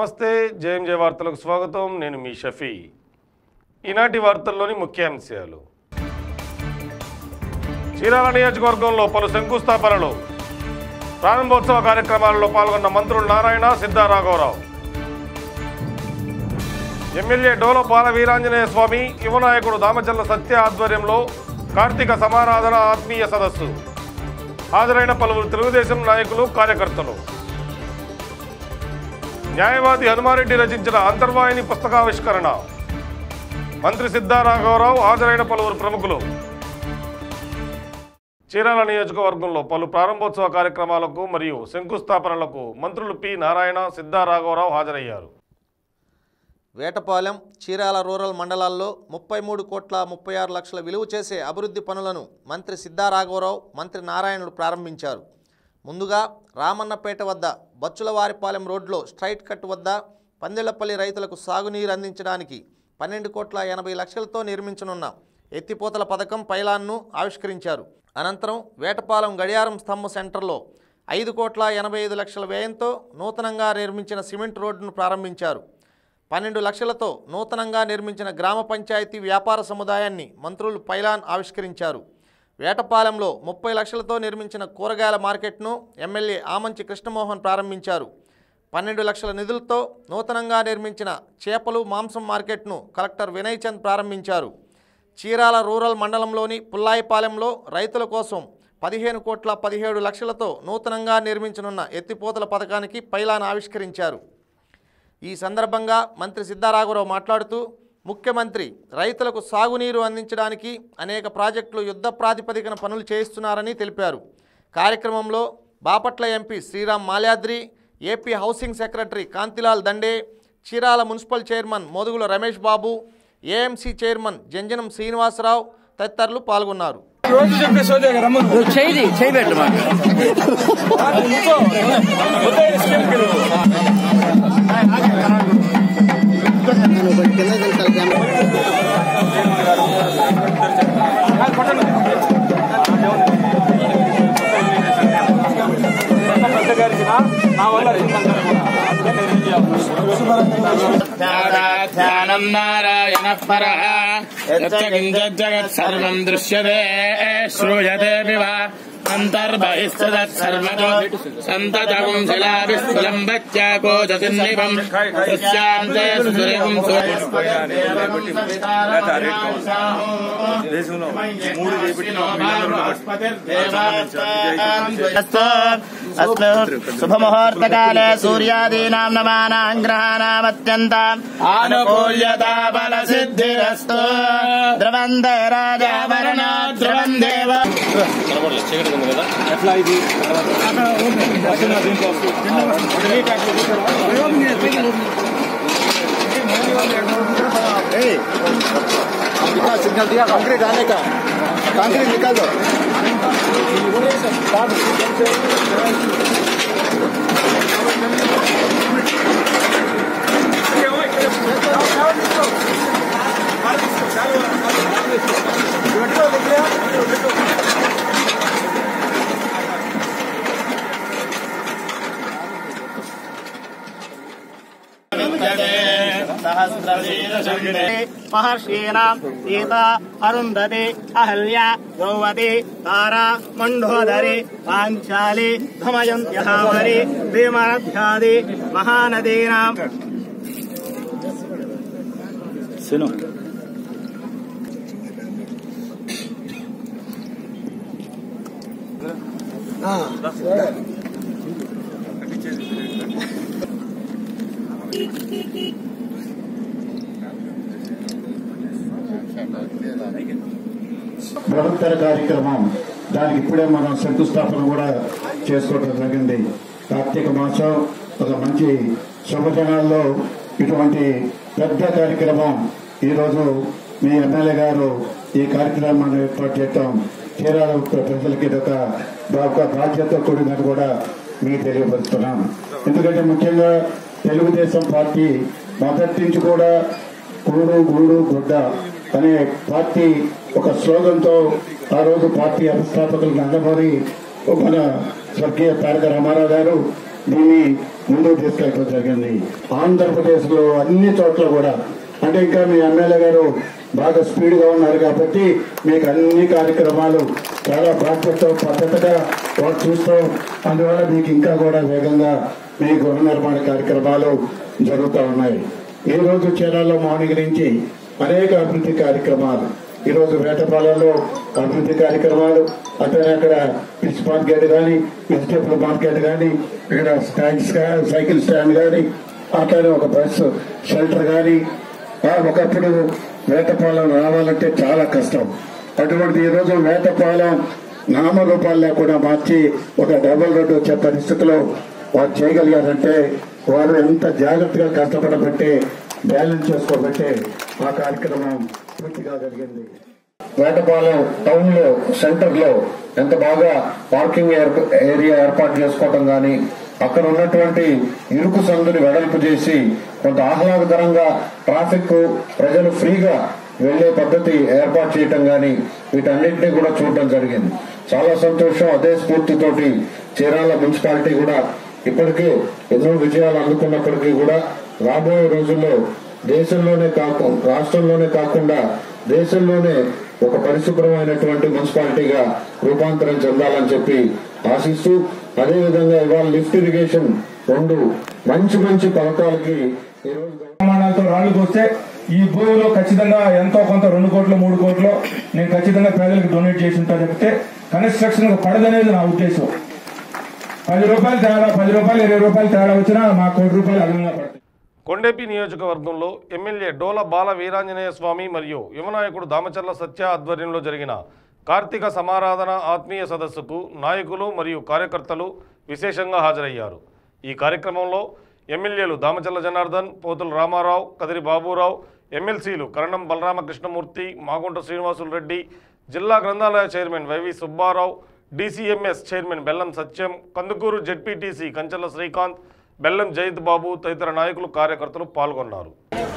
నమస్తే జేఎం జే వార్తలకు స్వాగతం నేను మీ షఫీ ఈనాటి వార్తల్లోని ముఖ్యాంశాలు చీరాల నియోజకవర్గంలో పలు శంకుస్థాపనలు ప్రారంభోత్సవ కార్యక్రమాలలో పాల్గొన్న మంత్రులు నారాయణ సిద్ధారాఘవరావు ఎమ్మెల్యే డోల బాల వీరాంజనేయ స్వామి యువనాయకుడు దామచల్ల సత్య ఆధ్వర్యంలో కార్తీక సమారాధన ఆత్మీయ సదస్సు హాజరైన పలువురు తెలుగుదేశం నాయకులు కార్యకర్తలు న్యాయవాది హనుమారెడ్డి రచించిన అంతర్వాహిని పుస్తకావిష్కరణ మంత్రి సిద్ధారాఘవరావు హాజరైన పలువురు ప్రముఖులు చీరాల నియోజకవర్గంలో పలు ప్రారంభోత్సవ కార్యక్రమాలకు మరియు శంకుస్థాపనలకు మంత్రులు పి నారాయణ సిద్ధారాఘవరావు హాజరయ్యారు వేటపాలెం చీరాల రూరల్ మండలాల్లో ముప్పై మూడు కోట్ల ముప్పై ఆరు లక్షల విలువ చేసే అభివృద్ధి పనులను మంత్రి సిద్ధారాఘవరావు మంత్రి నారాయణుడు ప్రారంభించారు ముందుగా రామన్నపేట వద్ద బచ్చులవారిపాలెం రోడ్లో స్ట్రైట్ కట్ వద్ద పందిళ్లపల్లి రైతులకు సాగునీరు అందించడానికి పన్నెండు కోట్ల ఎనభై లక్షలతో నిర్మించనున్న ఎత్తిపోతల పథకం పైలాన్ను ఆవిష్కరించారు అనంతరం వేటపాలెం గడియారం స్తంభ సెంటర్లో ఐదు కోట్ల ఎనభై ఐదు లక్షల వ్యయంతో నూతనంగా నిర్మించిన సిమెంట్ రోడ్డును ప్రారంభించారు పన్నెండు లక్షలతో నూతనంగా నిర్మించిన గ్రామ పంచాయతీ వ్యాపార సముదాయాన్ని మంత్రులు పైలాన్ ఆవిష్కరించారు వేటపాలెంలో ముప్పై లక్షలతో నిర్మించిన కూరగాయల మార్కెట్ను ఎమ్మెల్యే ఆమంచి కృష్ణమోహన్ ప్రారంభించారు పన్నెండు లక్షల నిధులతో నూతనంగా నిర్మించిన చేపలు మాంసం మార్కెట్ను కలెక్టర్ వినయ్ చంద్ ప్రారంభించారు చీరాల రూరల్ మండలంలోని పుల్లాయిపాలెంలో రైతుల కోసం పదిహేను కోట్ల పదిహేడు లక్షలతో నూతనంగా నిర్మించనున్న ఎత్తిపోతల పథకానికి పైలాన్ ఆవిష్కరించారు ఈ సందర్భంగా మంత్రి సిద్ధారాఘవరావు మాట్లాడుతూ ముఖ్యమంత్రి రైతులకు సాగునీరు అందించడానికి అనేక ప్రాజెక్టులు యుద్ధ ప్రాతిపదికన పనులు చేయిస్తున్నారని తెలిపారు కార్యక్రమంలో Bapatla MP Sriram Malyadri AP housing secretary Kantilal Dande Chirala municipal chairman Modugula Ramesh Babu AMC chairman Janjanam Srinivasa Rao తదితరులు పాల్గొన్నారు చేయి చేయి పెట్టు మాకు ధ్యానం నారాయణ పర జగత్ సర్వం దృశ్యతే శ్రూయతే వివ అంతర్బహిస్తదత్సర్వతో సంతతం శిలాభిస్ఫులం బచ్చాకోజతిన్నివం సస్యాంతే సురేవం శుభముహూర్తకాలే సూర్యాదీనాం నవానాం గ్రహాణామత్యంతం ఆనుకూల్యతా బల సిద్ధిరస్తు ద్రవందే రాజావరణ ధ్రువం దేవ सिग्नल दिया कंक्रीट आने का कंक्रीट निकाल दो మహర్షీణాం సీత అరుంధతి అహల్య ద్రౌపది తారా మండోదరి పాంచాలి ధమయంత్యహావరి భీమరథ్యాది మహానదీనాం బృహత్తర కార్యక్రమం దానికి ఇప్పుడే మనం శంకుస్థాపన కూడా చేసుకోవడం జరిగింది కార్తీక మాసం ఒక మంచి శుభజనాల్లో ఇటువంటి పెద్ద కార్యక్రమం ఈరోజు మీ ఎమ్మెల్యే గారు ఈ కార్యక్రమాన్ని ఏర్పాటు చేయటం చీరాల ప్రజలకి ఇది ఒక ఒక బాధ్యత కూడినది కూడా మీకు తెలియపరుస్తున్నాం ఎందుకంటే ముఖ్యంగా తెలుగుదేశం పార్టీ మొదటి నుంచి కూడా కూడు గూడు గుడ్డ అనే పార్టీ ఒక స్లోగన్తో ఆ రోజు పార్టీ వ్యవస్థాపకులు నందమూరి మన స్వర్గీయ తారక రామారావు గారు దీన్ని ముందుకు తీసుకెళ్ళడం జరిగింది ఆంధ్రప్రదేశ్లో అన్ని చోట్ల కూడా అంటే ఇంకా మీ ఎమ్మెల్యే గారు బాగా స్పీడ్గా ఉన్నారు కాబట్టి మీకు అన్ని కార్యక్రమాలు చాలా బాధ్యత పద్ధతిగా వాళ్ళు చూస్తూ అందువల్ల మీకు ఇంకా కూడా వేగంగా మీ గృహ నిర్మాణ కార్యక్రమాలు జరుగుతూ ఉన్నాయి ఈ రోజు చీరాల్లో మార్నింగ్ నుంచి అనేక అభివృద్ధి కార్యక్రమాలు ఈ రోజు వేటపాలెంలో అభివృద్ధి కార్యక్రమాలు అతనే అక్కడ ఫిష్ మార్కెట్ కానీ వెజిటేబుల్ మార్కెట్ కానీ ఇక్కడ స్టాండ్ సైకిల్ స్టాండ్ కానీ అట్లనే ఒక బస్ షెల్టర్ కానీ ఆ, ఒకప్పుడు వేటపాలెం రావాలంటే చాలా కష్టం అటువంటి ఈ రోజు వేటపాలెం నామరూపాలు లేకుండా మార్చి ఒక డబుల్ రోడ్డు వచ్చే పరిస్థితిలో వారు చేయగలిగారంటే వారు ఎంత జాగ్రత్తగా కష్టపడబట్టే బ్యాలెన్స్ చేసుకోబట్టే ఆ కార్యక్రమం పూర్తి కాగలిగింది వేటపాలెం టౌన్ లో సెంటర్ లో ఎంత బాగా పార్కింగ్ ఏర్ప- ఏరియా ఏర్పాటు చేసుకోవటం గాని అక్కడ ఉన్నటువంటి ఇరుకు సందుని వెడల్పు చేసి కొంత ఆహ్లాదకరంగా ట్రాఫిక్ ప్రజలు ఫ్రీగా వెళ్లే పద్ధతి ఏర్పాటు చేయటం గాని వీటన్నింటినీ కూడా చూడటం జరిగింది చాలా సంతోషం అదే స్ఫూర్తితోటి చీరాల మున్సిపాలిటీ కూడా ఇప్పటికే ఎన్నో విజయాలు అందుకున్నప్పటికీ కూడా రాబోయే రోజుల్లో దేశంలోనే కాకుండా రాష్ట్రంలోనే కాకుండా దేశంలోనే ఒక పరిశుభ్రమైనటువంటి మున్సిపాలిటీగా రూపాంతరం చెందాలని చెప్పి ఆశిస్తూ అదేవిధంగా ఇవాళ లిఫ్ట్ ఇరిగేషన్ రెండు మంచి మంచి పథకాలకి ఈ రోజు ప్రమాణాలతో రాళ్లు పోస్తే ఈ భూమిలో ఖచ్చితంగా ఎంతో కొంత రెండు కోట్లు మూడు కోట్లు నేను ఖచ్చితంగా పేదలకు డొనేట్ చేసి ఉంటా చెప్తే కన్స్ట్రక్షన్ పడదనేది నా ఉద్దేశం పది రూపాయలు తేడా పది రూపాయలు ఇరవై రూపాయలు తేడా వచ్చినా మా కోటి రూపాయలు అదనంగా పడతాయి కొండేపి నియోజకవర్గంలో ఎమ్మెల్యే డోల బాల వీరాంజనేయ స్వామి మరియు యువనాయకుడు దామచర్ల సత్య ఆధ్వర్యంలో జరిగిన కార్తీక సమారాధన ఆత్మీయ సదస్సుకు నాయకులు మరియు కార్యకర్తలు విశేషంగా హాజరయ్యారు ఈ కార్యక్రమంలో ఎమ్మెల్యేలు దామచర్ల జనార్దన్ పోతుల రామారావు కదిరి బాబురావు ఎమ్మెల్సీలు కరణం బలరామకృష్ణమూర్తి మాగుంట శ్రీనివాసులు రెడ్డి జిల్లా గ్రంథాలయ chairman YV Subba Rao DCMS chairman Bellam Satyam Kandukur ZPTC Kancharla Srikanth Bellam Jayanth బాబు తదితర నాయకులు కార్యకర్తలు పాల్గొన్నారు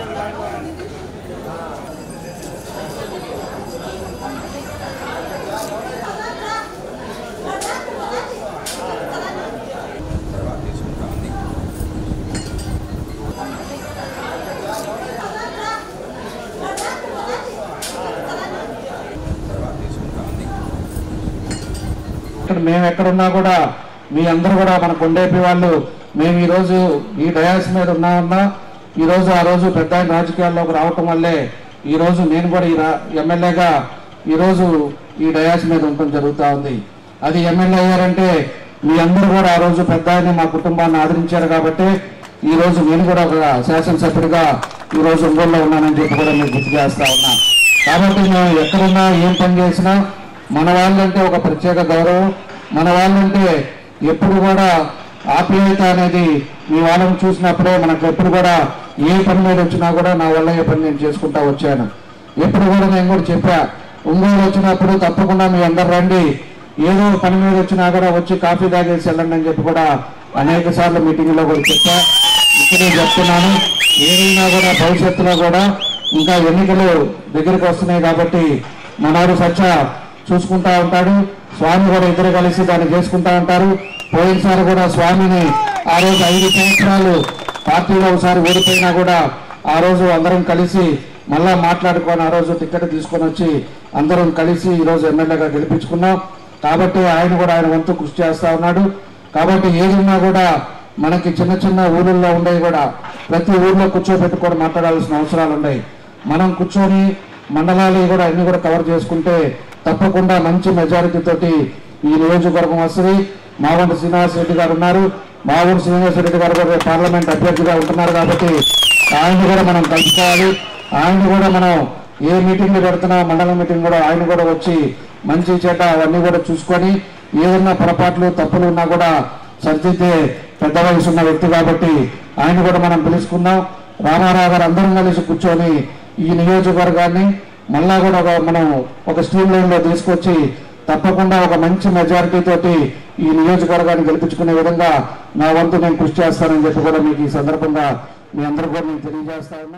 ఇక్కడ మేము ఎక్కడున్నా కూడా మీ అందరూ కూడా మన కొండేపి వాళ్ళు మేము ఈ రోజు ఈ డయాస్ మీద ఉన్నామన్నా ఈ రోజు ఆ రోజు పెద్ద ఆయన రాజకీయాల్లోకి రావటం వల్లే ఈ రోజు నేను కూడా ఈ రా- ఎమ్మెల్యేగా ఈ రోజు ఈ డయాస్ మీద ఉండటం జరుగుతా ఉంది అది ఎమ్మెల్యే అయ్యారంటే మీ అందరూ కూడా ఆ రోజు పెద్ద ఆయన మా కుటుంబాన్ని ఆదరించారు కాబట్టి ఈ రోజు నేను కూడా ఒక శాసనసభ్యుడిగా ఈ రోజు ఒంగోలులో ఉన్నానని చెప్పి కూడా మీకు గుర్తు చేస్తా ఉన్నా కాబట్టి మేము ఎక్కడున్నా ఏం పని చేసినా మన వాళ్ళంటే ఒక ప్రత్యేక గౌరవం మన వాళ్ళంటే ఎప్పుడు కూడా ఆప్యాయత అనేది మీ వాళ్ళని చూసినప్పుడే మనకు ఎప్పుడు కూడా ఏ పని మీద వచ్చినా కూడా నా వల్ల ఏ పని నేను చేసుకుంటా వచ్చాను ఎప్పుడు కూడా నేను కూడా చెప్పా ఒంగోలు వచ్చినప్పుడు తప్పకుండా మీ అందరు రండి ఏదో పని మీద వచ్చినా కూడా వచ్చి కాఫీ తాగేసి వెళ్ళండి అని చెప్పి కూడా అనేక సార్లు మీటింగ్ లో కూడా చెప్పా ఇక్కడే చెప్తున్నాను ఏదైనా కూడా భవిష్యత్తులో కూడా ఇంకా ఎన్నికలు దగ్గరికి వస్తున్నాయి కాబట్టి మనవాడు సత్య చూసుకుంటా ఉంటాడు స్వామి కూడా ఇద్దరు కలిసి దాన్ని చేసుకుంటా ఉంటారు పోయినసారి కూడా స్వామిని ఆ రోజు ఐదు సంవత్సరాలు పార్టీలో ఒకసారి ఓడిపోయినా కూడా ఆ రోజు అందరం కలిసి మళ్ళా మాట్లాడుకొని ఆ రోజు టికెట్ తీసుకొని వచ్చి అందరం కలిసి ఈ రోజు ఎమ్మెల్యేగా గెలిపించుకున్నాం కాబట్టి ఆయన కూడా ఆయన వంతు కృషి చేస్తా ఉన్నాడు కాబట్టి ఏదున్నా కూడా మనకి చిన్న చిన్న ఊళ్ళల్లో ఉండేవి కూడా ప్రతి ఊర్లో కూర్చోబెట్టుకొని మాట్లాడాల్సిన అవసరాలు ఉన్నాయి మనం కూర్చొని మండలాలు కూడా అన్ని కూడా కవర్ చేసుకుంటే తప్పకుండా మంచి మెజారిటీ తోటి ఈ నియోజకవర్గం వస్తుంది మావంటి శ్రీనివాస్ రెడ్డి గారు ఉన్నారు మావంటి శ్రీనివాస్ రెడ్డి గారు కూడా పార్లమెంట్ అభ్యర్థిగా ఉంటున్నారు కాబట్టి ఆయన కూడా మనం కలుసుకోవాలి ఆయన కూడా మనం ఏ మీటింగ్లు పెడుతున్నా మండల మీటింగ్ కూడా ఆయన కూడా వచ్చి మంచి చెడ్డ అవన్నీ కూడా చూసుకొని ఏదన్నా పొరపాట్లు తప్పులు ఉన్నా కూడా సరిదిద్దే పెద్ద వయసు ఉన్న వ్యక్తి కాబట్టి ఆయన కూడా మనం పిలుచుకుందాం రామారావు గారు అందరం కలిసి కూర్చొని ఈ నియోజకవర్గాన్ని మళ్ళా కూడా ఒక మనం ఒక స్ట్రీమ్ లైన్ లో తీసుకొచ్చి తప్పకుండా ఒక మంచి మెజారిటీ తోటి ఈ నియోజకవర్గాన్ని గెలిపించుకునే విధంగా నా వంతు నేను కృషి చేస్తానని చెప్పి కూడా మీకు ఈ సందర్భంగా మీ అందరూ కూడా నేను తెలియజేస్తా ఉన్నా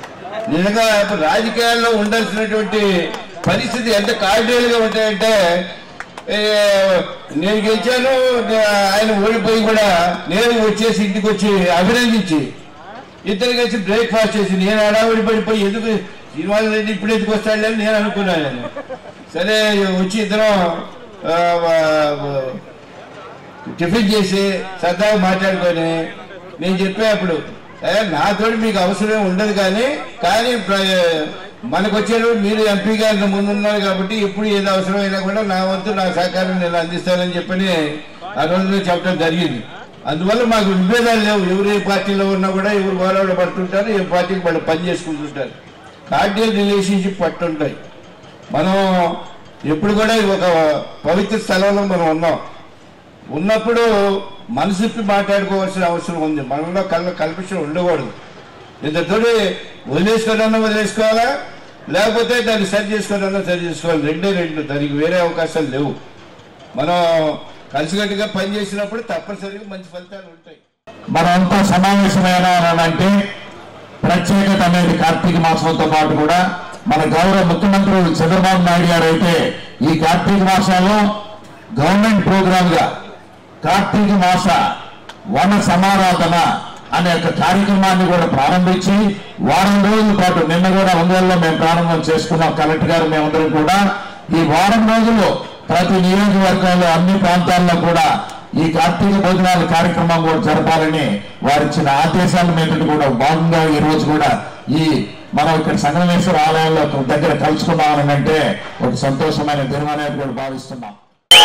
నిజంగా ఇప్పుడు రాజకీయాల్లో ఉండాల్సినటువంటి పరిస్థితి ఎంత కార్డియల్ గా ఉంటాయంటే ఏ, నేను గెలిచాను ఆయన ఓడిపోయి కూడా నేను వచ్చేసి ఇంటికి వచ్చి అభినందించి ఇద్దరు కలిసి బ్రేక్ఫాస్ట్ చేసి నేను హడావిడి పడిపోయి ఎందుకు శ్రీనివాస రెడ్డి ఇప్పుడు ఎందుకు వస్తాడని నేను అనుకున్నాను సరే వచ్చి ఇద్దరం ఆ, ఆ, టిఫిన్ చేసి సరదాగా మాట్లాడుకొని నేను చెప్పే అప్పుడు "ఏ, నాతోటి మీకు అవసరం ఉండదు కానీ కానీ ప్ర- మనకు వచ్చారు మీరు ఎంపీ గారి ముందున్నారు కాబట్టి ఇప్పుడు ఏది అవసరమైనా కూడా నా వంతు నా సహకారం నేను అందిస్తానని చెప్పని ఆ రోజున చెప్పడం జరిగింది అందువల్ల మాకు విభేదాలు లేవు ఎవరు ఏ పార్టీలో ఉన్నా కూడా ఎవరు గోడవలు పడుతుంటారు ఏ పార్టీకి వాళ్ళు పని చేసుకుంటుంటారు కార్డియల్ రిలేషన్షిప్ పట్టుంటాయి మనం ఎప్పుడు కూడా ఒక పవిత్ర స్థలంలో మనం ఉన్నాం ఉన్నప్పుడు మనసిప్పి మాట్లాడుకోవాల్సిన అవసరం ఉంది మనలో కళ్ళ కల్పిషన్ ఉండకూడదు ఇద్దరితోటి వదిలేసుకోవాలన్నా వదిలేసుకోవాలా లేకపోతే దాన్ని సరి చేసుకోవాలన్నా సరి చేసుకోవాలి రెండే రెండు దానికి వేరే అవకాశాలు లేవు మనం కలిసికట్టుగా పని చేసినప్పుడు తప్పనిసరిగా మంచి ఫలితాలు ఉంటాయి మనంతా సమావేశమైన అంటే ప్రత్యేకత అనేది కార్తీక మాసంతో పాటు కూడా మన గౌరవ ముఖ్యమంత్రి చంద్రబాబు నాయుడు గారు అయితే ఈ కార్తీక మాసంలో గవర్నమెంట్ ప్రోగ్రామ్ గా కార్తీక మాస వన సమారాధన అనే ఒక కార్యక్రమాన్ని కూడా ప్రారంభించి వారం రోజుల పాటు నిన్న కూడా ఒంగోలులో మేము ప్రారంభం చేసుకున్నాం కలెక్టర్ గారు మేమందరం కూడా ఈ వారం రోజుల్లో ప్రతి నియోజకవర్గంలో అన్ని ప్రాంతాల్లో కూడా ఈ కార్తీక భోజనాల కార్యక్రమం కూడా జరపాలని వారిచ్చిన ఆదేశాల మీద కూడా భాగంగా ఈ రోజు కూడా ఈ మనం ఇక్కడ సంగమేశ్వర ఆలయంలో దగ్గర కలుసుకున్నామని అంటే ఒక సంతోషమైన దినం అనేది కూడా భావిస్తున్నాం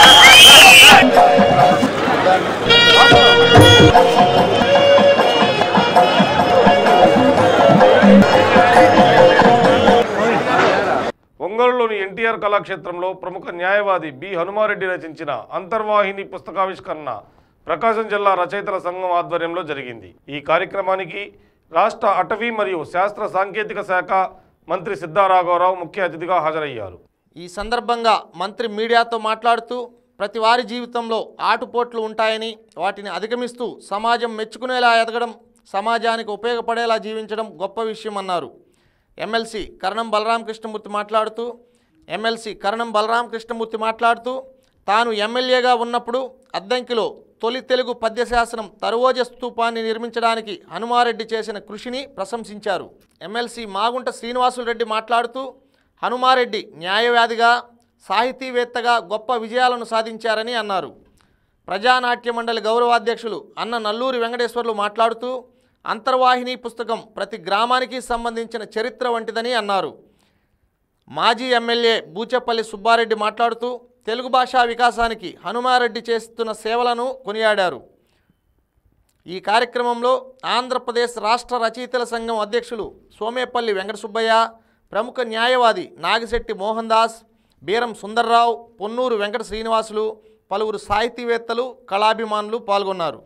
ఒంగోలులోని ఎన్టీఆర్ కళాక్షేత్రంలో ప్రముఖ న్యాయవాది బి హనుమారెడ్డి రచించిన అంతర్వాహిని పుస్తకావిష్కరణ ప్రకాశం జిల్లా రచయితల సంఘం ఆధ్వర్యంలో జరిగింది ఈ కార్యక్రమానికి రాష్ట్ర అటవీ మరియు శాస్త్ర సాంకేతిక శాఖ మంత్రి సిద్ధారాఘవరావు ముఖ్య అతిథిగా హాజరయ్యారు ఈ సందర్భంగా మంత్రి మీడియాతో మాట్లాడుతూ ప్రతి వారి జీవితంలో ఆటుపోట్లు ఉంటాయని వాటిని అధిగమిస్తూ సమాజం మెచ్చుకునేలా ఎదగడం సమాజానికి ఉపయోగపడేలా జీవించడం గొప్ప విషయం అన్నారు ఎమ్మెల్సీ కరణం బలరాం కృష్ణమూర్తి మాట్లాడుతూ ఎమ్మెల్సీ కరణం బలరాం కృష్ణమూర్తి మాట్లాడుతూ తాను ఎమ్మెల్యేగా ఉన్నప్పుడు అద్దంకిలో తొలి తెలుగు పద్యశాసనం తరువోజ స్తూపాన్ని నిర్మించడానికి హనుమారెడ్డి చేసిన కృషిని ప్రశంసించారు ఎమ్మెల్సీ మాగుంట శ్రీనివాసులరెడ్డి మాట్లాడుతూ హనుమారెడ్డి న్యాయవాదిగా సాహితీవేత్తగా గొప్ప విజయాలను సాధించారని అన్నారు ప్రజానాట్య మండలి గౌరవాధ్యక్షులు అన్న నల్లూరి వెంకటేశ్వర్లు మాట్లాడుతూ అంతర్వాహిని పుస్తకం ప్రతి గ్రామానికి సంబంధించిన చరిత్ర వంటిదని అన్నారు మాజీ ఎమ్మెల్యే బూచెపల్లి సుబ్బారెడ్డి మాట్లాడుతూ తెలుగు భాషా వికాసానికి హనుమారెడ్డి చేస్తున్న సేవలను కొనియాడారు ఈ కార్యక్రమంలో ఆంధ్రప్రదేశ్ రాష్ట్ర రచయితల సంఘం అధ్యక్షులు సోమేపల్లి వెంకట సుబ్బయ్య ప్రముఖ న్యాయవాది నాగిశెట్టి మోహన్ దాస్ బీరం సుందర్రావు పొన్నూరు వెంకట శ్రీనివాసులు పలువురు సాహితీవేత్తలు కళాభిమానులు పాల్గొన్నారు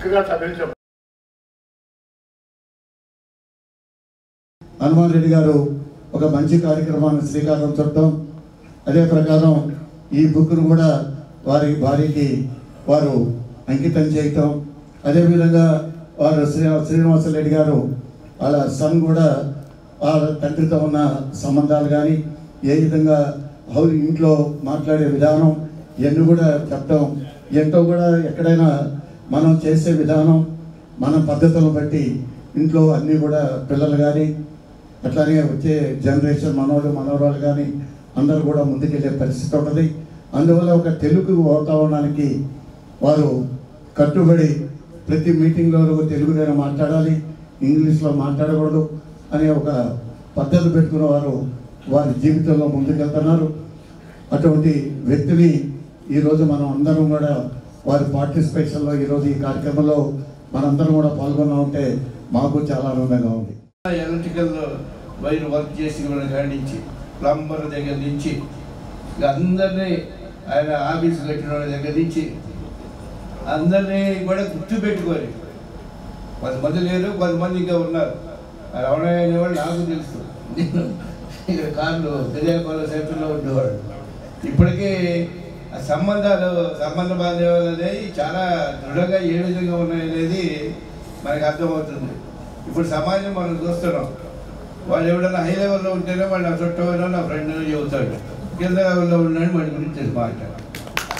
హనుమాన్ రెడ్డి గారు ఒక మంచి కార్యక్రమాన్ని శ్రీకారం చుట్టడం అదే ప్రకారం ఈ బుక్ను కూడా వారి భార్యకి వారు అంకితం చేయటం అదేవిధంగా వారు శ్రీ శ్రీనివాసరెడ్డి గారు వాళ్ళ సన్ కూడా వాళ్ళ తండ్రితో ఉన్న సంబంధాలు కానీ ఏ విధంగా హౌ ఇంట్లో మాట్లాడే విధానం ఇవన్నీ కూడా చెప్పడం ఎంతో కూడా ఎక్కడైనా మనం చేసే విధానం మన పద్ధతులను బట్టి ఇంట్లో అన్నీ కూడా పిల్లలు కానీ అట్లానే వచ్చే జనరేషన్ మనోళ్ళు మనవరాలు కానీ అందరూ కూడా ముందుకెళ్ళే పరిస్థితి ఉంటుంది అందువల్ల ఒక తెలుగు వాతావరణానికి వారు కట్టుబడి ప్రతి మీటింగ్లో తెలుగులోనే మాట్లాడాలి ఇంగ్లీష్లో మాట్లాడకూడదు అనే ఒక పద్ధతి పెట్టుకున్న వారు వారి జీవితంలో ముందుకెళ్తున్నారు అటువంటి వ్యక్తిని ఈరోజు మనం అందరం కూడా వారి పార్టిసిపేషన్లో ఈరోజు ఈ కార్యక్రమంలో మనందరం కూడా పాల్గొన్నా ఉంటే మాకు చాలా ఆనందంగా ఉంది ఎలక్ట్రికల్ వైర్ వర్క్ చేసి వాళ్ళ కాడి నుంచి ప్లంబర్ దగ్గర నుంచి ఇక అందరినీ ఆయన ఆఫీస్ కట్టిన వాళ్ళ దగ్గర నుంచి అందరినీ కూడా గుర్తు పెట్టుకొని కొంతమంది లేరు కొంతమంది ఇంకా ఉన్నారు ఆ రమణయ్య అనేవాడు నాకు తెలుసు నేను ఇక్కడ కార్లు దర్యాపాల సెంటర్లో ఉండేవాడు ఇప్పటికీ ఆ సంబంధాలు సంబంధ బాంధవ్యాలు అనేవి చాలా దృఢంగా ఏ విధంగా ఉన్నాయనేది మనకు అర్థమవుతుంది ఇప్పుడు సమాజం మనం చూస్తున్నాం వాళ్ళు ఎవడన్నా హై లెవెల్లో ఉంటేనే వాళ్ళు నా చుట్టమేనో నా ఫ్రెండ్ చెబుతాడు కింద లెవెల్లో ఉన్నాడు వాడి గురించి తెలిసి మాట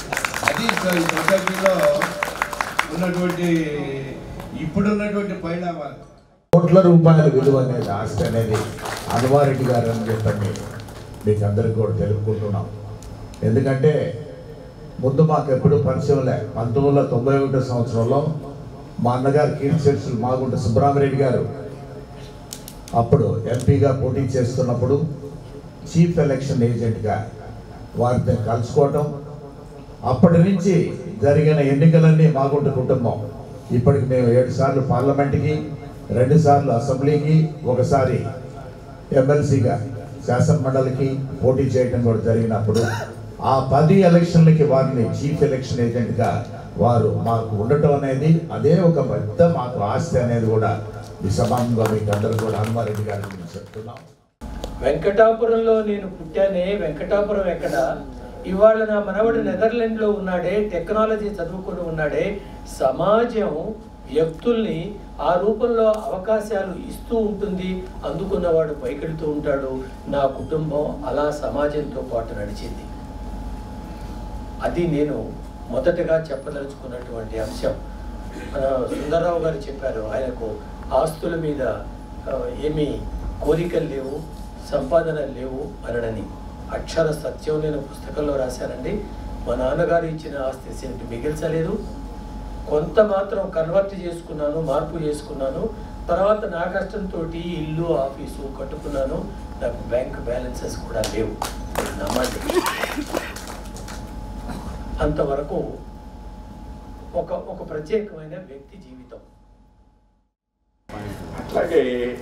ఇది స- సొసైటీలో ఉన్నటువంటి ఇప్పుడున్నటువంటి పరిణామాలు కోట్ల రూపాయల విలువ అనేది ఆస్తి అనేది అన్వారెడ్డి గారు అని చెప్పండి మీకు అందరికి కూడా తెలుపుకుంటున్నాం ఎందుకంటే ముందు మాకు ఎప్పుడు పరిచయం లే పంతొమ్మిది వందల తొంభై ఒకటో సంవత్సరంలో మా అన్నగారు కీర్తిశేషులు మాగుంట సుబ్బరామరెడ్డి గారు అప్పుడు ఎంపీగా పోటీ చేస్తున్నప్పుడు చీఫ్ ఎలక్షన్ ఏజెంట్గా వారితో కలుసుకోవటం అప్పటి నుంచి జరిగిన ఎన్నికలన్నీ మాగుంట కుటుంబం ఇప్పటికి మేము ఏడు సార్లు పార్లమెంట్కి రెండు సార్లు అసెంబ్లీకి ఒకసారి ఎమ్మెల్సీగా శాసనమండలికి పోటీ చేయడం కూడా జరిగినప్పుడు ఆ పది ఎలక్షన్లకి వారిని చీఫ్ ఎలక్షన్ ఏజెంట్గా వారు మాకు ఉండటం అనేది అదే ఒక పెద్ద మాకు ఆస్తి అనేది కూడా ఈ సమానంగా మీకు అందరూ కూడా హనుమారెడ్డి గారి గురించి చెప్తున్నాం వెంకటాపురంలో నేను పుట్టానే వెంకటాపురం ఎక్కడ ఇవాళ నా మనవడు నెదర్లాండ్ లో ఉన్నాడే టెక్నాలజీ చదువుకుని ఉన్నాడే సమాజం వ్యక్తుల్ని ఆ రూపంలో అవకాశాలు ఇస్తూ ఉంటుంది అందుకున్నవాడు పైకెడుతూ ఉంటాడు నా కుటుంబం అలా సమాజంతో పాటు నడిచింది అది నేను మొదటగా చెప్పదలుచుకున్నటువంటి అంశం మన సుందరరావు గారు చెప్పారు ఆయనకు ఆస్తుల మీద ఆ, ఏమీ కోరికలు లేవు సంపాదనలు లేవు అనడని అక్షర సత్యం నేను పుస్తకంలో రాశానండి మా నాన్నగారు ఇచ్చిన ఆస్తి సెంటు మిగిల్చలేదు కొంత మాత్రం కన్వర్ట్ చేసుకున్నాను మార్పు చేసుకున్నాను తర్వాత నా కష్టంతో ఇల్లు ఆఫీసు కట్టుకున్నాను నాకు బ్యాంక్ బ్యాలెన్సెస్ కూడా లేవు నమ్మండి అంతవరకు ఒక ఒక ప్రత్యేకమైన వ్యక్తి జీవితం అట్లాగే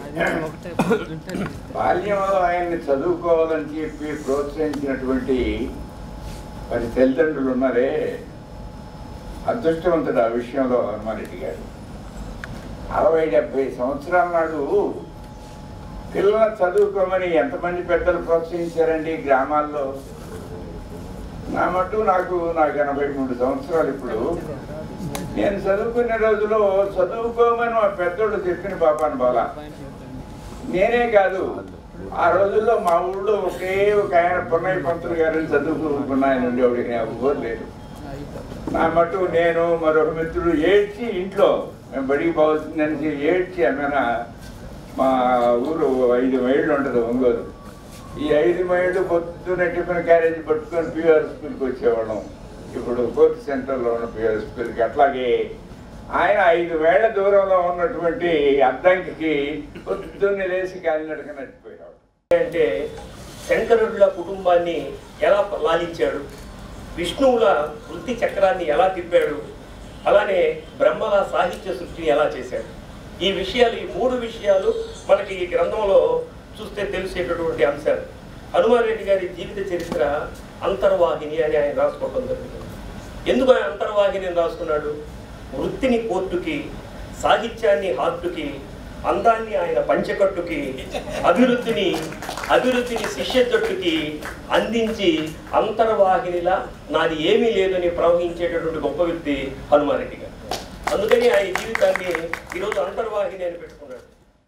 బాల్యంలో ఆయన్ని చదువుకోవాలని చెప్పి ప్రోత్సహించినటువంటి మరి తల్లిదండ్రులు ఉన్నారే అదృష్టవంతుడు ఆ విషయంలో హనుమారెడ్డి గారు అరవై డెబ్బై సంవత్సరాల నాడు పిల్లలను చదువుకోమని ఎంతమంది పెద్దలు ప్రోత్సహించారండి గ్రామాల్లో నా మటు నాకు నాకు ఎనభై మూడు సంవత్సరాలు ఇప్పుడు నేను చదువుకునే రోజులో చదువుకోమని మా పెద్దోళ్ళు చెప్పిన పాపాను బాల నేనే కాదు ఆ రోజుల్లో మా ఊళ్ళో ఒకే ఒక ఆయన పున్నయ్య పంతులు గారిని చదువుకున్న ఆయన ఉండేవాడికి నాకు ఊరు లేదు నా మటు నేను మరొక మిత్రుడు ఏడ్చి ఇంట్లో మేము బడికి పోతుందని ఏడ్చి ఏమైనా మా ఊరు ఐదు మైళ్ళు ఉంటుంది ఒంగోలు ఈ ఐదు మైళ్ళు పొద్దున్న టిఫిన్ క్యారేజ్ పట్టుకొని పిఆర్ స్కూల్కి వచ్చేవాళ్ళం ఇప్పుడు కోర్టు సెంటర్లో ఉన్న పిఆర్ స్కూల్కి అట్లాగే ఆయన ఐదు వేళ్ల దూరంలో ఉన్నటువంటి అద్దంకి పొద్దున్నే లేచి కాలినడక నడిచిపోయాడు అంటే శంకరుడుల కుటుంబాన్ని ఎలా లాలించాడు విష్ణువుల వృత్తి చక్రాన్ని ఎలా తిప్పాడు అలానే బ్రహ్మల సాహిత్య సృష్టిని ఎలా చేశాడు ఈ విషయాలు ఈ మూడు విషయాలు మనకి ఈ గ్రంథంలో చూస్తే తెలిసేటటువంటి అంశాలు హనుమాన్ రెడ్డి గారి జీవిత చరిత్ర అంతర్వాహిని అని ఆయన రాసుకోవడం జరిగింది ఎందుకు ఆయన అంతర్వాహిని అని రాసుకున్నాడు వృత్తిని కోర్టుకి సాహిత్యాన్ని హార్టుకి అందాన్ని ఆయన పంచకట్టుకి అభివృద్ధిని అభివృద్ధిని శిష్యతట్టుకి అందించి అంతర్వాహినిలా నాది ఏమీ లేదని ప్రవహించేటటువంటి గొప్ప వ్యక్తి హనుమారెడ్డి గారు అందుకని ఆయన జీవితాన్ని ఈరోజు అంతర్వాహిని అని పెట్టుకున్నాడు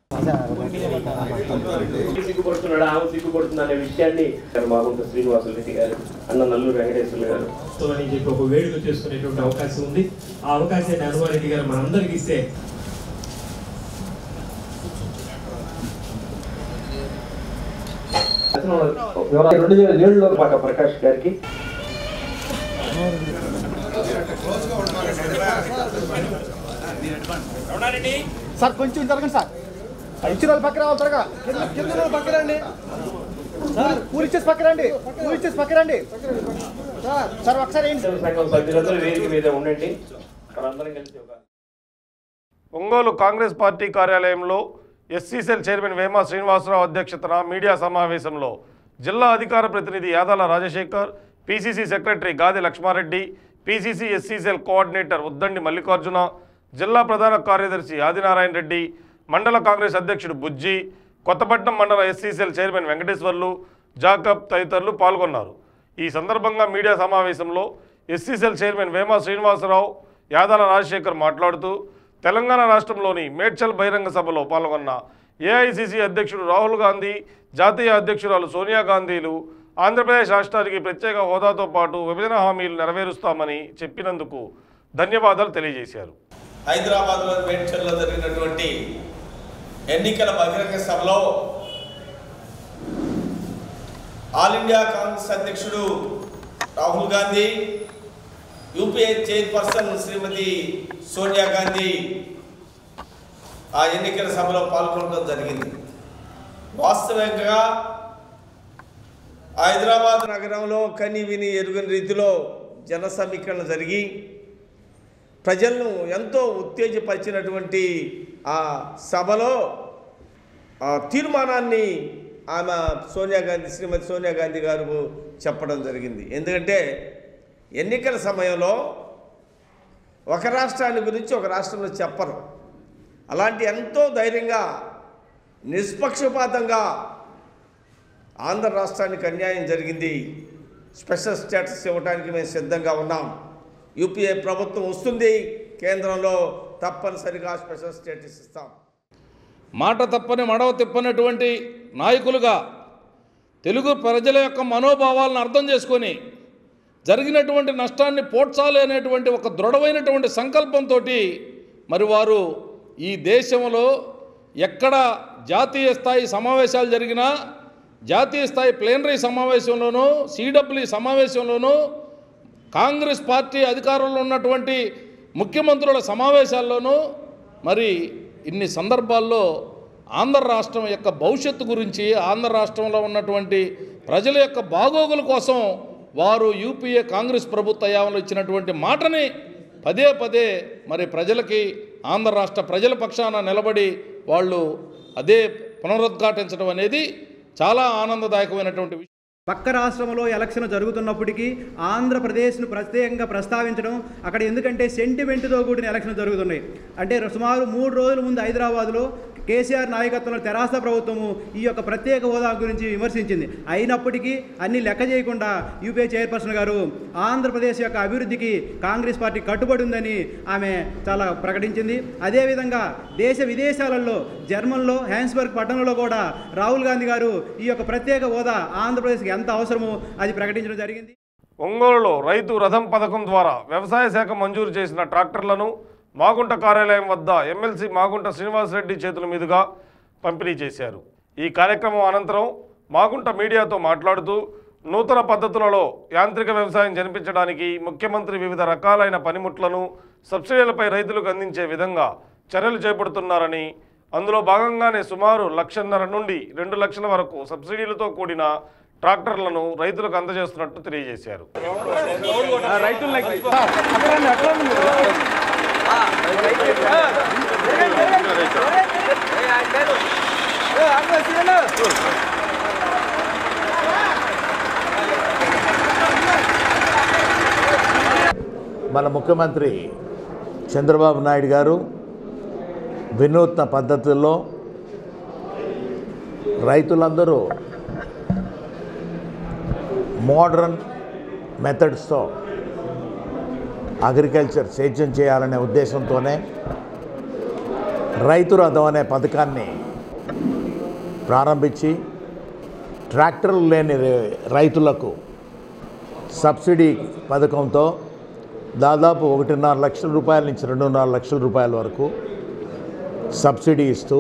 సిగ్గుపడుతున్నాడు ఆమె సిగ్గుపడుతుంది అనే విషయాన్ని మాగుంట శ్రీనివాసులు రెడ్డి గారు అన్న నల్లూరు వెంకటేశ్వర గారు సో అని చెప్పి ఒక వేడుక చేసుకునేటువంటి అవకాశం ఉంది ఆ అవకాశాన్ని హనుమారెడ్డి గారు మనందరికి ఇస్తే రెండు వేల ఏడులో మాట ప్రకాష్ గారికి సార్ కొంచెం జరగండి సార్ ఇచ్చిన వాళ్ళు పక్క రావాలి త్వరగా కింద- కింద ఉన్న వాళ్ళు పక్క రండి సార్ పూరి ఇచ్చేసి పక్క రండి పూరి ఇచ్చేసి పక్క రండి సార్ సార్ ఒకసారి ఏంటి సంఘం సభ్యులందరూ వేదిక మీద ఉండండి మనందరం కలిసి ఒక ఒంగోలు కాంగ్రెస్ పార్టీ కార్యాలయంలో ఎస్సీసెల్ చైర్మన్ వేమ శ్రీనివాసరావు అధ్యక్షతన మీడియా సమావేశంలో జిల్లా అధికార ప్రతినిధి యాదాల Rajasekhar PCC secretary Gadi Lakshma Reddy PCC SC cell coordinator Uddandi Mallikarjuna జిల్లా ప్రధాన కార్యదర్శి ఆదినారాయణ రెడ్డి మండల కాంగ్రెస్ అధ్యక్షుడు బుజ్జి కొత్తపట్నం మండల ఎస్సీసెల్ చైర్మన్ వెంకటేశ్వర్లు జాకబ్ తదితరులు పాల్గొన్నారు ఈ సందర్భంగా మీడియా సమావేశంలో ఎస్సీసెల్ చైర్మన్ వేమ శ్రీనివాసరావు యాదాల రాజశేఖర్ మాట్లాడుతూ తెలంగాణ రాష్ట్రంలోని మేడ్చల్ బహిరంగ సభలో పాల్గొన్న ఏఐసిసి అధ్యక్షుడు రాహుల్ గాంధీ జాతీయ అధ్యక్షురాలు సోనియా గాంధీలు ఆంధ్రప్రదేశ్ రాష్ట్రానికి ప్రత్యేక హోదాతో పాటు విభజన హామీలు నెరవేరుస్తామని చెప్పినందుకు ధన్యవాదాలు తెలియజేశారు హైదరాబాద్లో మేడ్చల్లో జరిగినటువంటి ఎన్నికల బహిరంగ సభలో ఆల్ ఇండియా కాంగ్రెస్ అధ్యక్షుడు రాహుల్ గాంధీ యూపీఏ చైర్పర్సన్ శ్రీమతి సోనియా గాంధీ ఆ ఎన్నికల సభలో పాల్గొనడం జరిగింది వాస్తవికంగా హైదరాబాద్ నగరంలో కని విని ఎరుగని రీతిలో జన సమీకరణ జరిగి ప్రజలను ఎంతో ఉత్తేజపరిచినటువంటి ఆ సభలో ఆ తీర్మానాన్ని ఆమె సోనియా గాంధీ శ్రీమతి సోనియా గాంధీ గారు చెప్పడం జరిగింది ఎందుకంటే ఎన్నికల సమయంలో ఒక రాష్ట్రాన్ని గురించి ఒక రాష్ట్రంలో చెప్పరు అలాంటి ఎంతో ధైర్యంగా నిష్పక్షపాతంగా ఆంధ్ర రాష్ట్రానికి అన్యాయం జరిగింది స్పెషల్ స్టేటస్ ఇవ్వడానికి మేము సిద్ధంగా ఉన్నాం యూపీఏ ప్రభుత్వం వస్తుంది కేంద్రంలో తప్పనిసరిగా స్పెషల్ స్టేటస్ ఇస్తాం మాట తప్పని మడవ తిప్పనటువంటి నాయకులుగా తెలుగు ప్రజల యొక్క మనోభావాలను అర్థం చేసుకొని జరిగినటువంటి నష్టాన్ని పోడ్చాలి అనేటువంటి ఒక దృఢమైనటువంటి సంకల్పంతో మరి వారు ఈ దేశంలో ఎక్కడ జాతీయ స్థాయి సమావేశాలు జరిగినా జాతీయ స్థాయి ప్లేనరీ సమావేశంలోనూ సిడబ్ల్యూ సమావేశంలోనూ కాంగ్రెస్ పార్టీ అధికారంలో ఉన్నటువంటి ముఖ్యమంత్రుల సమావేశాల్లోనూ మరి ఇన్ని సందర్భాల్లో ఆంధ్ర రాష్ట్రం యొక్క భవిష్యత్తు గురించి ఆంధ్ర రాష్ట్రంలో ఉన్నటువంటి ప్రజల యొక్క బాగోగుల కోసం వారు యూపీఏ కాంగ్రెస్ ప్రభుత్వ హయాంలో ఇచ్చినటువంటి మాటని పదే పదే మరి ప్రజలకి ఆంధ్ర రాష్ట్ర ప్రజల పక్షాన నిలబడి వాళ్ళు అదే పునరుద్ఘాటించడం అనేది చాలా ఆనందదాయకమైనటువంటి విషయం పక్క రాష్ట్రంలో ఎలక్షన్ జరుగుతున్నప్పటికీ ఆంధ్రప్రదేశ్ను ప్రత్యేకంగా ప్రస్తావించడం అక్కడ ఎందుకంటే సెంటిమెంట్తో కూడిన ఎలక్షన్ జరుగుతున్నాయి అంటే సుమారు మూడు రోజుల ముందు హైదరాబాద్లో కేసీఆర్ నాయకత్వంలో తెరాస ప్రభుత్వము ఈ యొక్క ప్రత్యేక హోదా గురించి విమర్శించింది అయినప్పటికీ అన్ని లెక్క చేయకుండా యూపీఏ చైర్పర్సన్ గారు ఆంధ్రప్రదేశ్ యొక్క అభివృద్ధికి కాంగ్రెస్ పార్టీ కట్టుబడి ఉందని ఆమె చాలా ప్రకటించింది అదేవిధంగా దేశ విదేశాలలో జర్మన్లో హ్యాన్స్బర్గ్ పట్టణంలో కూడా రాహుల్ గాంధీ గారు ఈ యొక్క ప్రత్యేక హోదా ఆంధ్రప్రదేశ్కి ఎంత అవసరమో అది ప్రకటించడం జరిగింది ఒంగోలులో రైతు రథం పథకం ద్వారా వ్యవసాయ శాఖ మంజూరు చేసిన ట్రాక్టర్లను మాగుంట కార్యాలయం వద్ద ఎమ్మెల్సీ మాగుంట శ్రీనివాసరెడ్డి చేతుల మీదుగా పంపిణీ చేశారు ఈ కార్యక్రమం అనంతరం మాగుంట మీడియాతో మాట్లాడుతూ నూతన పద్ధతులలో యాంత్రిక వ్యవసాయం జరిపించడానికి ముఖ్యమంత్రి వివిధ రకాలైన పనిముట్లను సబ్సిడీలపై రైతులకు అందించే విధంగా చర్యలు చేపడుతున్నారని అందులో భాగంగానే సుమారు లక్షన్నర నుండి రెండు లక్షల వరకు సబ్సిడీలతో కూడిన ట్రాక్టర్లను రైతులకు అందజేస్తున్నట్టు తెలియజేశారు మన ముఖ్యమంత్రి చంద్రబాబు నాయుడు గారు వినూత్న పద్ధతుల్లో రైతులందరూ మోడర్న్ మెథడ్స్తో అగ్రికల్చర్ సేద్యం చేయాలనే ఉద్దేశంతోనే రైతు రథం అనే పథకాన్ని ప్రారంభించి ట్రాక్టర్లు లేని రే- రైతులకు సబ్సిడీ పథకంతో దాదాపు ఒకటిన్నర లక్షల రూపాయల నుంచి రెండున్నర లక్షల రూపాయల వరకు సబ్సిడీ ఇస్తూ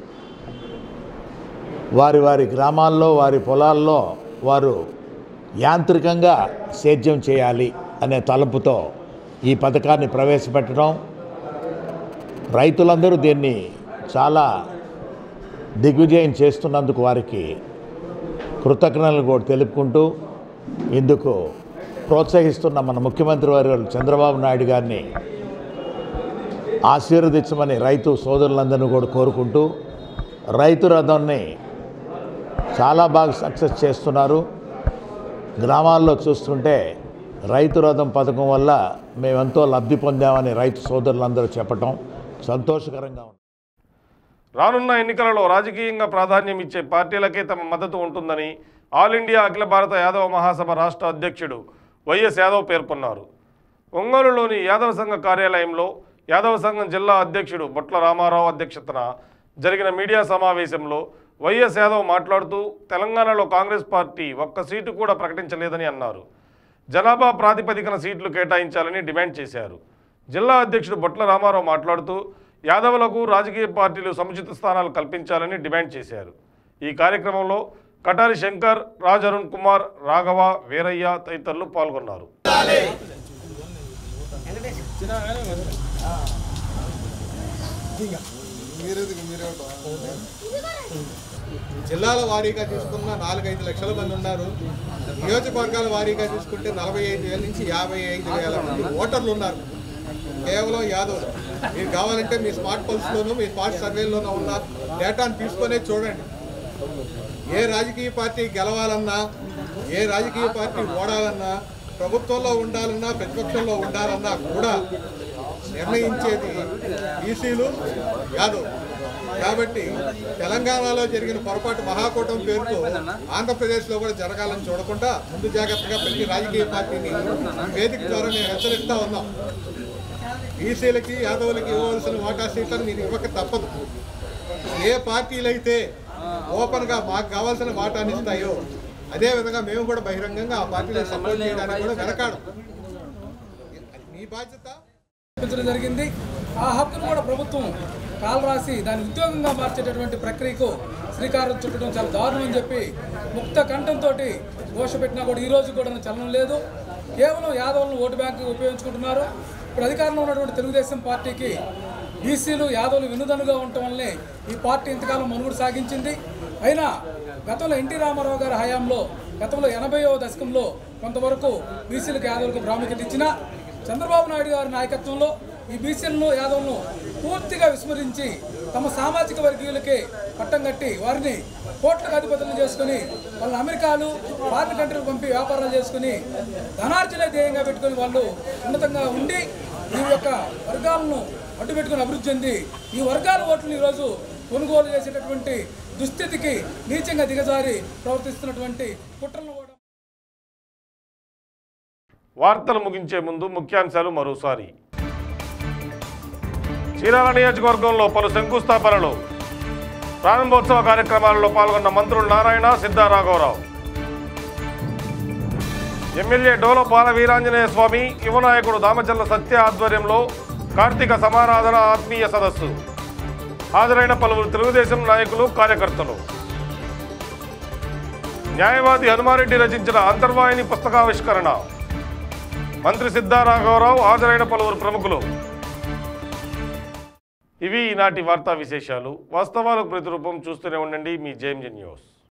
వారి వారి గ్రామాల్లో వారి పొలాల్లో వారు యాంత్రికంగా సేద్యం చేయాలి అనే తలంపుతో ఈ పథకాన్ని ప్రవేశపెట్టడం రైతులందరూ దీన్ని చాలా దిగ్విజయం చేస్తున్నందుకు వారికి కృతజ్ఞతలు కూడా తెలుపుకుంటూ ఇందుకు ప్రోత్సహిస్తున్న మన ముఖ్యమంత్రి వారు చంద్రబాబు నాయుడు గారిని ఆశీర్వదించమని రైతు సోదరులందరినీ కూడా కోరుకుంటూ రైతు రథాన్ని చాలా బాగా సక్సెస్ చేస్తున్నారు గ్రామాల్లో చూస్తుంటే రైతు రథం పథకం వల్ల మేమెంతో లబ్ధి పొందామని రైతు సోదరులందరూ చెప్పటం సంతోషకరంగా ఉంది రానున్న ఎన్నికలలో రాజకీయంగా ప్రాధాన్యం ఇచ్చే పార్టీలకే తమ మద్దతు ఉంటుందని ఆల్ ఇండియా అఖిల భారత యాదవ మహాసభ రాష్ట్ర అధ్యక్షుడు వైఎస్ యాదవ్ పేర్కొన్నారు ఒంగోలులోని యాదవ సంఘ కార్యాలయంలో యాదవ సంఘం జిల్లా అధ్యక్షుడు బొట్ల రామారావు అధ్యక్షతన జరిగిన మీడియా సమావేశంలో వైఎస్ యాదవ్ మాట్లాడుతూ తెలంగాణలో కాంగ్రెస్ పార్టీ ఒక్క సీటు కూడా ప్రకటించలేదని అన్నారు జనాభా ప్రాతిపదికన సీట్లు కేటాయించాలని డిమాండ్ చేశారు జిల్లా అధ్యక్షుడు బొట్ల రామారావు మాట్లాడుతూ యాదవులకు రాజకీయ పార్టీలు సముచిత స్థానాలు కల్పించాలని డిమాండ్ చేశారు ఈ కార్యక్రమంలో కటారి శంకర్ రాజ్ అరుణ్ కుమార్ రాఘవ వీరయ్య తదితరులు పాల్గొన్నారు జిల్లాల వారీగా తీసుకున్న నాలుగైదు లక్షల మంది ఉన్నారు నియోజకవర్గాల వారీగా తీసుకుంటే నలభై ఐదు వేల నుంచి యాభై ఐదు వేల మంది ఓటర్లు ఉన్నారు కేవలం యాదవ్ మీరు కావాలంటే మీ స్మార్ట్ పల్స్లోనూ మీ స్మార్ట్ సర్వేలోనూ ఉన్న డేటాను తీసుకొనే చూడండి ఏ రాజకీయ పార్టీ గెలవాలన్నా ఏ రాజకీయ పార్టీ ఓడాలన్నా ప్రభుత్వంలో ఉండాలన్నా ప్రతిపక్షంలో ఉండాలన్నా కూడా నిర్ణయించేది బీసీలు యాదవ్ కాబట్టి తెలంగాణలో జరిగిన పొరపాటు మహాకూటమి పేరుతో ఆంధ్రప్రదేశ్లో కూడా జరగాలని చూడకుండా ముందు జాగ్రత్తగా ప్రతి రాజకీయ పార్టీని వేదిక ద్వారా మేము హెచ్చరిస్తా ఉన్నాం బీసీలకి యాదవులకి ఇవ్వవలసిన వాటా సీట్లను మీరు ఇవ్వక తప్పదు ఏ పార్టీలైతే ఓపెన్గా మాకు కావాల్సిన వాటాన్ని ఇస్తాయో అదే విధంగా మేము కూడా బహిరంగంగా ఆ పార్టీలకు సపోర్ట్ చేయడానికి కూడా వెనకాడం మీ బాధ్యత కల్పించడం జరిగింది ఆ హక్కును కూడా ప్రభుత్వం కాలు రాసి దాన్ని ఉద్యోగంగా మార్చేటటువంటి ప్రక్రియకు శ్రీకారం చుట్టడం చాలా దారుణం అని చెప్పి ముక్త కంఠంతో ఘోష పెట్టినా కూడా ఈ రోజు కూడా చలనం లేదు కేవలం యాదవులను ఓటు బ్యాంకు ఉపయోగించుకుంటున్నారు ఇప్పుడు అధికారంలో ఉన్నటువంటి తెలుగుదేశం పార్టీకి బీసీలు యాదవులు వెన్నుదన్నుగా ఉండటం వల్లనే ఈ పార్టీ ఇంతకాలం మనుగడ సాగించింది అయినా గతంలో ఎన్టీ రామారావు గారి హయాంలో గతంలో ఎనభైవ దశకంలో కొంతవరకు బీసీలకు యాదవులకు ప్రాముఖ్యత ఇచ్చిన చంద్రబాబు నాయుడు గారి నాయకత్వంలో ఈ బీసీలను యాదవ్ను పూర్తిగా విస్మరించి తమ సామాజిక వర్గీయులకే పట్టం కట్టి వారిని కోట్లకు అధిపతులను చేసుకుని వాళ్ళని అమెరికాలు ఫారిన్ కంట్రీలు పంపి వ్యాపారాలు చేసుకుని ధనార్జనే ధ్యేయంగా పెట్టుకుని వాళ్ళు ఉన్నతంగా ఉండి ఈ యొక్క వర్గాలను అడ్డు పెట్టుకుని అభివృద్ధి చెంది ఈ వర్గాల ఓట్లను ఈరోజు కొనుగోలు చేసేటటువంటి దుస్థితికి నీచంగా దిగజారి ప్రవర్తిస్తున్నటువంటి కుట్రలను కూడా వార్తలు ముగించే ముందు ముఖ్యాంశాలు మరోసారి చీరాల నియోజకవర్గంలో పలు శంకుస్థాపనలు ప్రారంభోత్సవ కార్యక్రమాలలో పాల్గొన్న మంత్రులు నారాయణ సిద్ధారాఘవరావు ఎమ్మెల్యే డోల బాల వీరాంజనేయ స్వామి యువనాయకుడు దామచల్ల సత్య ఆధ్వర్యంలో కార్తీక సమారాధన ఆత్మీయ సదస్సు హాజరైన పలువురు తెలుగుదేశం నాయకులు కార్యకర్తలు న్యాయవాది హనుమారెడ్డి రచించిన అంతర్వాహిని పుస్తకావిష్కరణ మంత్రి సిద్ధారాఘవరావు హాజరైన పలువురు ప్రముఖులు ఇవి ఈనాటి వార్తా విశేషాలు వాస్తవాలకు ప్రతిరూపం చూస్తూనే ఉండండి మీ జేఎంజీ న్యూస్